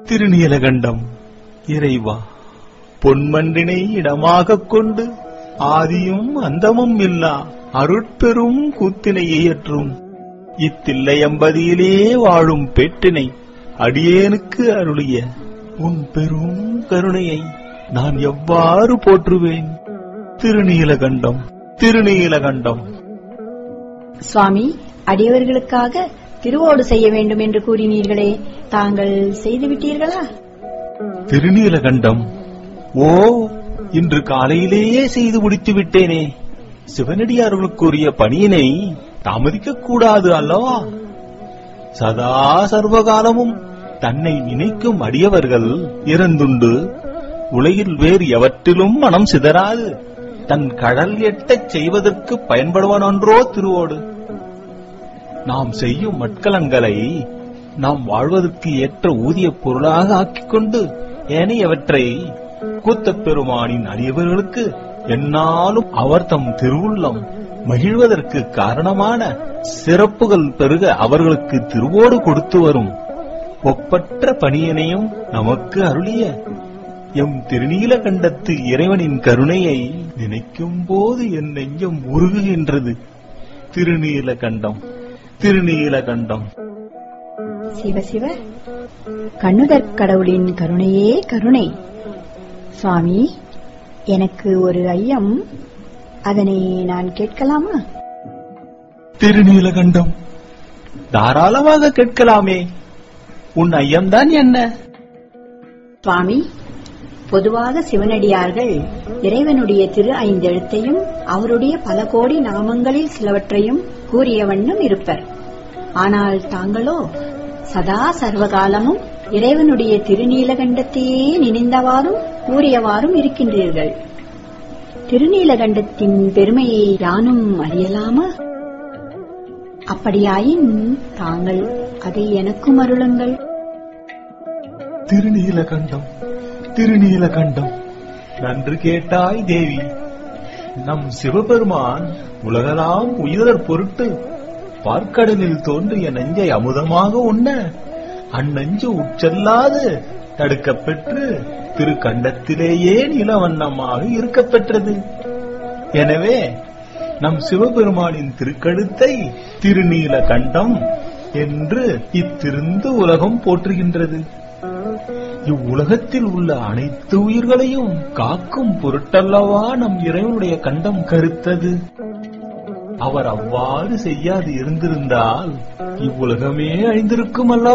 திருநீலகண்டம் இறைவா பொன்மன்றினை இடமாகக் கொண்டு ஆதியும் அந்தமும் இல்லா அருட்பெரும் கூத்தினை இயற்றும் இத்தில்லையம்பதியிலே வாழும் பெற்றினை அடியேனுக்கு அருளிய உன் பெரும் கருணையை நான் எவ்வாறு போற்றுவேன் திருநீலகண்டம் திருநீலகண்டம் சுவாமி அடியவர்களுக்காக திருவோடு செய்ய வேண்டும் என்று கூறினீர்களே தாங்கள் செய்துவிட்டீர்களா திருநீலகண்டம் ஓ இன்று காலையிலேயே செய்து முடித்து விட்டேனே சிவனடியார்களுக்குரிய பணியினை தாமதிக்கக் கூடாது அல்லவா சதா சர்வகாலமும் தன்னை நினைக்கும் அடியவர்கள் இறந்துண்டு உலகில் வேறு எவற்றிலும் மனம் சிதறாது தன் கடல் எட்டச் செய்வதற்கு பயன்படுவனொன்றோ திருவோடு நாம் செய்யும் மட்கலங்களை நாம் வாழ்வதற்கு ஏற்ற ஊதியப் பொருளாக ஆக்கிக் கொண்டு ஏனையவற்றை கூத்தப் பெருமானின் அடியவர்களுக்கு என்னாலும் அவர் தம் திருவுள்ளம் மகிழ்வதற்கு காரணமான சிறப்புகள் பெருக அவர்களுக்கு திருவோடு கொடுத்து வரும் ஒப்பற்ற பணியனையும் நமக்கு அருளிய எம் திருநீலகண்டத்து இறைவனின் கருணையை நினைக்கும் போது என் நெஞ்சம் உருகுகின்றது திருநீலகண்டம் திருநீலகண்டம் சிவ சிவ கண்ணுதற் கடவுளின் கருணையே கருணை சுவாமி எனக்கு ஒரு ஐயம் அதனை நான் கேட்கலாமா திருநீலகண்டம் தாராளமாக கேட்கலாமே உன் ஐயம்தான் என்ன சுவாமி பொதுவாக சிவனடியார்கள் இறைவனுடைய திரு ஐந்தெழுத்தையும் அவருடைய பல கோடி நாமங்களில் சிலவற்றையும் கூறிய வண்ணம் இருப்பர் ஆனால் தாங்களோ சதா சர்வகாலமும் இறைவனுடைய திருநீலகண்டத்தையே நினைந்தவாறும் கூறியவாறும் இருக்கின்றீர்கள் திருநீலகண்டத்தின் பெருமையை யானும் அறியலாமா அப்படியாயின் தாங்கள் அதை எனக்கும் அருளுங்கள் திருநீலகண்டம் திருநீலகண்டம் நன்று கேட்டாய் தேவி நம் சிவபெருமான் உலகலாம் உயிரர் பொருட்டு பார்க்கடலில் தோன்றிய நெஞ்சை அமுதமாக உண்ண அந்நெஞ்சு உட்செல்லாது தடுக்கப் பெற்று திருக்கண்டத்திலேயே நிலவண்ணமாக இருக்கப் பெற்றது எனவே நம் சிவபெருமானின் திருக்கழுத்தை திருநீலகண்டம் என்று இத்திருந்து உலகம் போற்றுகின்றது இவ்வுலகத்தில் உள்ள அனைத்து உயிர்களையும் காக்கும் பொருட்டல்லவா நம் இறைவனுடைய கண்டம் கருத்தது அவர் அவ்வாறு செய்யாது இருந்திருந்தால் இவ்வுலகமே அழிந்திருக்கும் அல்லவா